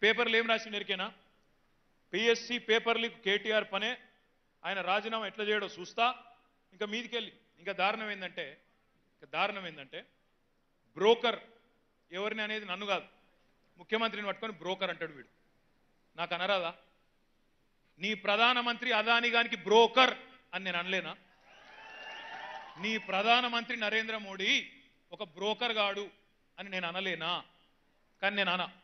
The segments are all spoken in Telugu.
పేపర్లు ఏం రాసిండు ఎరికేనా పిఎస్సి పేపర్లు కేటీఆర్ పనే ఆయన రాజీనామా ఎట్లా చేయడో చూస్తా ఇంకా మీదికెళ్ళి ఇంకా దారుణం ఏంటంటే ఇంకా దారుణం ఏంటంటే బ్రోకర్ ఎవరిని అనేది నన్ను కాదు ముఖ్యమంత్రిని పట్టుకొని బ్రోకర్ అంటాడు వీడు నాకు అనరాదా నీ ప్రధానమంత్రి అదాని గానికి బ్రోకర్ అని నేను అనలేనా నీ ప్రధానమంత్రి నరేంద్ర మోడీ ఒక బ్రోకర్ గాడు అని నేను అనలేనా కానీ నేను అనా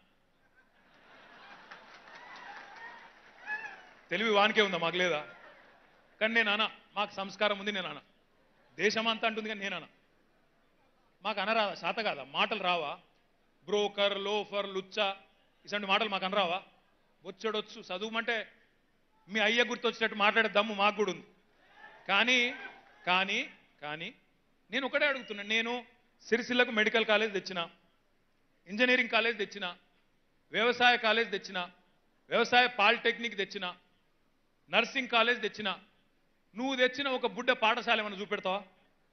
తెలివి వానికే ఉందా మాకు లేదా కానీ నేను అనా మాకు సంస్కారం ఉంది నేను అనా దేశమంతా అంటుంది కానీ నేను అనా మాకు అనరాదా శాత కాదా మాటలు రావా బ్రోకర్ లోఫర్ లుచ్చా ఇటువంటి మాటలు మాకు అనరావా వచ్చాడొచ్చు చదువుమంటే మీ అయ్య గుర్తొచ్చినట్టు మాట్లాడే దమ్ము మాకు కూడా ఉంది కానీ కానీ కానీ నేను ఒకటే అడుగుతున్నా నేను సిరిసిల్లకు మెడికల్ కాలేజ్ తెచ్చిన ఇంజనీరింగ్ కాలేజ్ తెచ్చిన వ్యవసాయ కాలేజ్ తెచ్చిన వ్యవసాయ పాలిటెక్నిక్ తెచ్చిన నర్సింగ్ కాలేజ్ తెచ్చిన నువ్వు తెచ్చిన ఒక బుడ్డ పాఠశాల ఏమైనా చూపెడతావా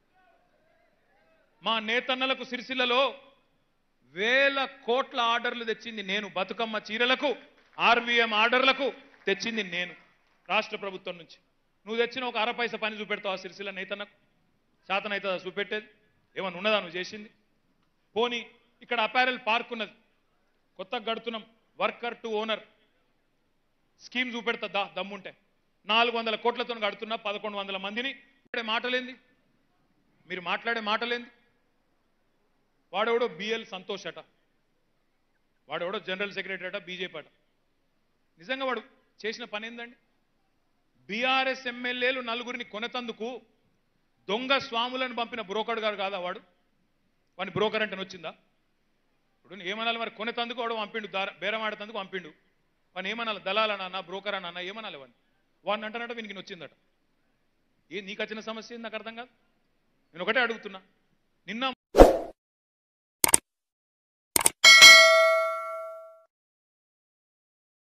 మా నేతన్నలకు సిరిసిల్లలో వేల కోట్ల ఆర్డర్లు తెచ్చింది నేను బతుకమ్మ చీరలకు ఆర్వీఎం ఆర్డర్లకు తెచ్చింది నేను రాష్ట్ర ప్రభుత్వం నుంచి నువ్వు తెచ్చిన ఒక అర పైస పని చూపెడతావా సిరిసిల్ల నేతన్నకు శాతనైతుందా చూపెట్టేది ఏమన్నా ఉన్నదా నువ్వు చేసింది పోనీ ఇక్కడ అపారెల్ పార్క్ ఉన్నది కొత్తగా గడుతున్నాం వర్కర్ టు ఓనర్ స్కీమ్ చూపెడతా దమ్ముంటే నాలుగు వందల కోట్లతో గడుతున్నా పదకొండు వందల మందిని మాట్లాడే మాటలేంది మీరు మాట్లాడే మాటలేంది వాడెవడో బిఎల్ సంతోష్ అట వాడెవడో జనరల్ సెక్రటరీ అట బీజేపీ అట నిజంగా వాడు చేసిన పని ఏందండి బీఆర్ఎస్ ఎమ్మెల్యేలు నలుగురిని కొనతందుకు దొంగ స్వాములను పంపిన బ్రోకర్ గారు కాదా వాడు వాడిని బ్రోకర్ అంటే వచ్చిందా ఇప్పుడు ఏమనాలి మరి కొనేతందుకు వాడు పంపిండు దార బేరం ఆడేందుకు పంపిండు వాడిని ఏమనాలి దళాలన్నా బ్రోకర్ అన్న ఏమనాలి వాడిని వాడిని అంటానట వీనికి వచ్చిందట ఏ నీకు వచ్చిన సమస్య ఏంది నాకు అర్థం కాదు నేను ఒకటే అడుగుతున్నా నిన్న